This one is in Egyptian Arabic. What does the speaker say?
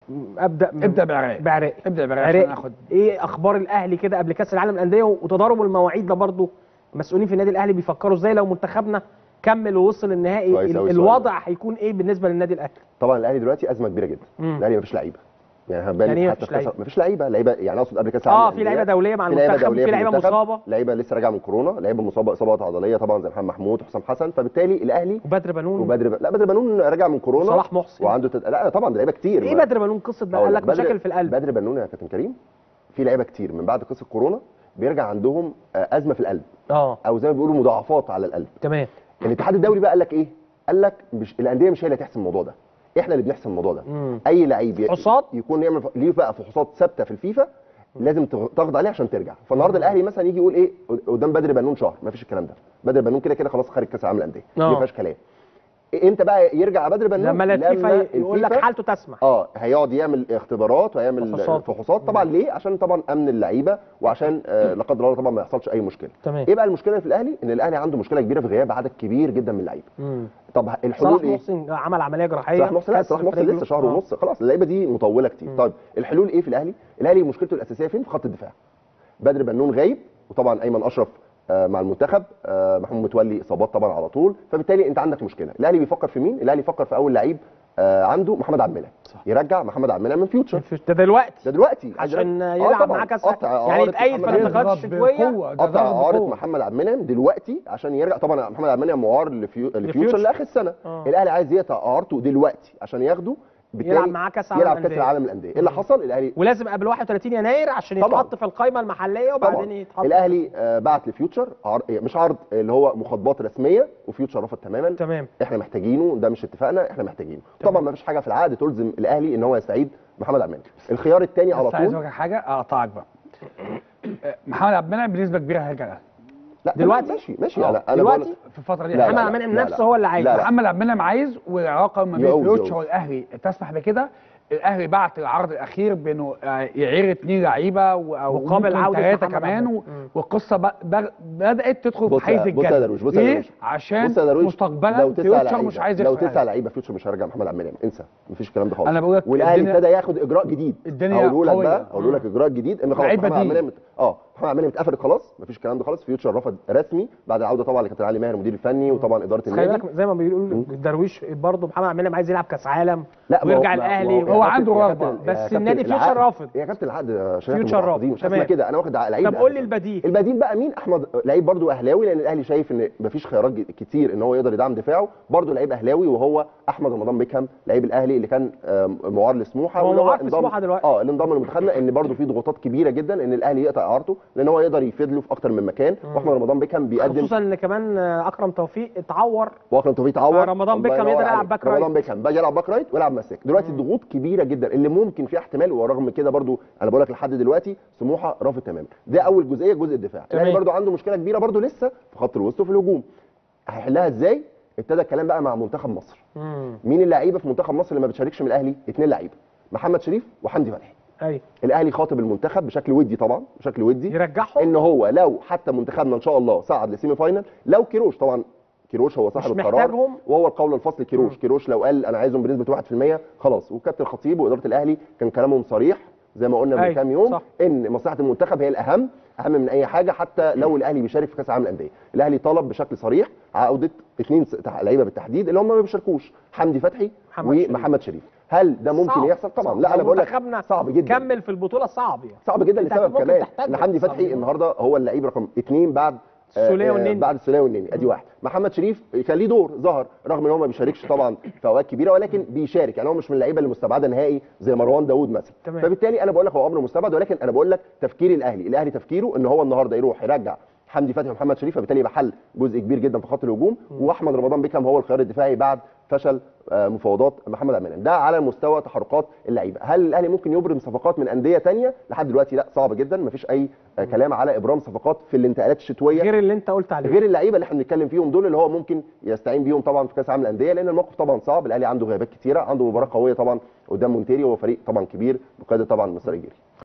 ابدا ابدا بعراق بعراق ابدا بعراق عشان عراق ناخد ايه اخبار الاهلي كده قبل كاس العالم للانديه وتضارب المواعيد ده برضو مسؤولين في النادي الاهلي بيفكروا ازاي لو منتخبنا كمل ووصل النهائي كويس ال- أوي السؤال الوضع هيكون ايه بالنسبه للنادي الاهلي طبعا الاهلي دلوقتي ازمه كبيره جدا مم. الاهلي مفيش لعيبه يعني هبان يعني إيه حتى مفيش في كأس- لعيبة؟ مفيش لعيبه لعيبه يعني اقصد قبل كاس العالم اه في للأندية. لعيبه دوليه مع في لعيبه المنتخب دوليه في لعيبه المنتخب، مصابه لعيبه لسه راجعه من كورونا لعيبه مصابه اصابات عضليه طبعا زي محمد محمود وحسام حسن فبالتالي الاهلي وبدر بنون وبدر ب... لا بدر بنون راجع من كورونا وصلاح محسن وعنده تد... لا طبعا ده لعيبه كتير ايه ما- بدر بنون قصه بقى أقول قال لك لك بدر- مشاكل في القلب بدر بنون يا كابتن كريم في لعيبه كتير من بعد قصه كورونا بيرجع عندهم آه، ازمه في القلب اه او زي ما بيقولوا مضاعفات على القلب تمام الاتحاد الدولي بقى قال لك ايه قال لك مش الانديه مش هي اللي هتحسم الموضوع ده احنا اللي بنحسم الموضوع ده مم. اي لعيب ي- فحوصات؟ يكون يعمل ف- ليه بقى فحوصات ثابته في الفيفا لازم تغ- تخضع عليه عشان ترجع فالنهارده الاهلي مثلا يجي يقول ايه قدام بدر بنون شهر ما فيش الكلام ده بدر بنون كده كده خلاص خارج كاس العالم للانديه آه. ما فيهاش كلام إيه انت بقى يرجع بدر بنون لما الفيفا يقول لك الفيفا- حالته تسمح اه هيقعد يعمل اختبارات ويعمل فحوصات. فحوصات طبعا ليه عشان طبعا امن اللعيبه وعشان آه لا قدر الله طبعا ما يحصلش اي مشكله تمام ايه بقى المشكله في الاهلي ان الاهلي عنده مشكله كبيره في غياب عدد كبير جدا من اللعيبه مم. طب صلاح الحلول ايه محسن عمل عمليه جراحيه صلاح محسن لا كسر صلاح في محسن رجله. لسه شهر آه. ونص خلاص اللعيبه دي مطوله كتير مم. طيب الحلول ايه في الاهلي الاهلي مشكلته الاساسيه فين في خط الدفاع بدر بنون غايب وطبعا ايمن اشرف آه، مع المنتخب آه، محمود متولي اصابات طبعا على طول فبالتالي انت عندك مشكله الاهلي بيفكر في مين الاهلي يفكر في اول لعيب آه، عنده محمد عبد المنعم يرجع محمد عبد المنعم من فيوتشر ده دلوقتي ده دلوقتي عشان آه يلعب طبعاً. معاه كاس قطع يعني عارض يتأيد في محمد الانتقالات يضرب الشتويه بقوة، ده قطع ضرب عارض بقوة. محمد عبد المنعم دلوقتي عشان يرجع طبعا محمد عبد المنعم معار لفيو... لفيوتشر لفيوتشر. لاخر السنه آه. الاهلي عايز يقطع اعارته دلوقتي عشان ياخده بالتالي يلعب معاه كاس العالم يلعب كاس للأندية. العالم للانديه ايه اللي حصل الاهلي ولازم قبل 31 يناير عشان طبعاً. يتحط في القائمه المحليه طبعا وبعدين يتحط الاهلي آه، بعت لفيوتشر عر... مش عرض اللي هو مخاطبات رسميه وفيوتشر رفض تماما تمام احنا محتاجينه ده مش اتفاقنا احنا محتاجينه تمام. طبعا ما فيش حاجه في العقد تلزم الاهلي ان هو يستعيد محمد عبد المنعم الخيار الثاني على بس عايز طول اقول لك حاجه اقطعك بقى آه، محمد عبد المنعم بنسبه كبيره هيرجع الأهلي. لا دلوقتي؟ ماشي ماشي آه. انا انا دلوقتي؟ بقول- في الفتره دي لا، محمد لا، عبد المنعم لا، نفسه لا. هو اللي عايز لا، لا. محمد عبد المنعم عايز والعلاقه ما بين يعوز- فيوتشر يعوز. والاهلي تسمح بكده الاهلي بعت العرض الاخير بانه آه، يعير اثنين لعيبه و- او مقابل ممكن عودة ثلاثه محمد كمان عبد و- المنعم. والقصه ب- ب- بدات تدخل بص في حيز يا- بص يا الجد درويش، بص يا ليه؟ درويش. عشان بص يا درويش مستقبلا لو تسع فيوتشر لعيبه مش عايز لو يخسر تسع لعيبه فيوتشر مش هيرجع محمد عبد المنعم انسى مفيش الكلام ده خالص أنا بقول لك والاهلي الدنيا- ابتدى ياخد اجراء جديد الدنيا هقوله لك قوية. بقى هقوله لك اجراء جديد ان خلاص لعيب محمد عبد بديل. المنعم اه محمد عبد المنعم اتقفلت خلاص مفيش الكلام ده خالص فيوتشر رفض رسمي بعد العوده طبعا لكابتن علي ماهر المدير الفني وطبعا اداره بس خلي النادي بالك زي ما بيقولوا درويش برضه محمد عبد المنعم عايز يلعب كاس عالم لا ما هو- ويرجع ما- الاهلي ما هو يا عنده كابتن- يا رغبة، كابتن- يا بس كابتن النادي فيوتشر العقد- رافض. يا كابتن العقد شايف فيوتشر المعقدين، رافض، مش اسمها تمام. كده انا واخد لعيب طب قول لي البديل البديل بقى مين احمد لعيب برضو اهلاوي لان الاهلي شايف ان مفيش خيارات ج- كتير ان هو يقدر يدعم دفاعه برضو لعيب اهلاوي وهو احمد رمضان بيكهام لعيب الاهلي اللي كان آم، معار لسموحه هو واللي معار في انضم- سموحة دلوقتي. اه اللي انضم لمنتخبنا ان برضو في ضغوطات كبيره جدا ان الاهلي يقطع اعارته لان هو يقدر يفيد له في اكتر من مكان واحمد رمضان بيكهام بيقدم خصوصا ان كمان اكرم توفيق اتعور واكرم توفيق اتعور رمضان الله بيكهام ينور يقدر يلعب عليك. باك رايت. رمضان بيكهام بقى يلعب باك رايت ويلعب مساك دلوقتي الضغوط كبيره جدا اللي ممكن فيها احتمال ورغم كده برضو انا بقول لك لحد دلوقتي سموحه رافض تماما ده اول جزئيه جزء الدفاع تمام. الاهلي برضو عنده مشكله كبيره برضو لسه في خط الوسط وفي الهجوم هيحلها ازاي ابتدى الكلام بقى مع منتخب مصر امم مين اللعيبه في منتخب مصر اللي ما بتشاركش من الاهلي اثنين لعيبه محمد شريف وحمدي فتحي ايوه الاهلي خاطب المنتخب بشكل ودي طبعا بشكل ودي يرجعهم ان هو لو حتى منتخبنا ان شاء الله صعد لسيمي فاينل لو كيروش طبعا كيروش هو صاحب مش القرار محتاجهم؟ وهو القول الفصل كيروش مم. كيروش لو قال انا عايزهم بنسبه 1% خلاص وكابتن الخطيب واداره الاهلي كان كلامهم صريح زي ما قلنا من أيوة، كام يوم صح. ان مصلحه المنتخب هي الاهم اهم من اي حاجه حتى لو الاهلي بيشارك في كاس العالم للانديه الاهلي طلب بشكل صريح عوده اثنين لعيبه بالتحديد اللي هم ما بيشاركوش حمدي فتحي محمد شريف. ومحمد شريف هل ده ممكن صعب. يحصل طبعا صعب. لا انا لو بقول لك منتخبنا صعب جدا كمل في البطوله صعب يعني صعب جدا أنت لسبب ممكن كمان تحتاج ان حمدي صعب فتحي جدا. النهارده هو اللعيب رقم اثنين بعد آه، السولية آه، والنني. بعد السوليه والنني ادي واحد محمد شريف كان ليه دور ظهر رغم ان هو ما بيشاركش طبعا في اوقات كبيره ولكن بيشارك يعني هو مش من اللعيبه اللي مستبعده نهائي زي مروان داوود مثلا تمام. فبالتالي انا بقول لك هو امر مستبعد ولكن انا بقول لك تفكير الاهلي الاهلي تفكيره ان هو النهارده يروح يرجع حمدي فتحي ومحمد شريف فبالتالي يبقى حل جزء كبير جدا في خط الهجوم واحمد رمضان بيكهام هو الخيار الدفاعي بعد فشل آه، مفاوضات محمد عبد المنعم ده على مستوى تحركات اللعيبه هل الاهلي ممكن يبرم صفقات من انديه تانية لحد دلوقتي لا صعب جدا مفيش اي آه، كلام على ابرام صفقات في الانتقالات الشتويه غير اللي انت قلت عليه غير اللعيبه اللي احنا بنتكلم فيهم دول اللي هو ممكن يستعين بيهم طبعا في كاس العالم للانديه لان الموقف طبعا صعب الاهلي عنده غيابات كتيره عنده مباراه قويه طبعا قدام مونتيري وهو فريق طبعا كبير بقياده طبعا مستر الجيري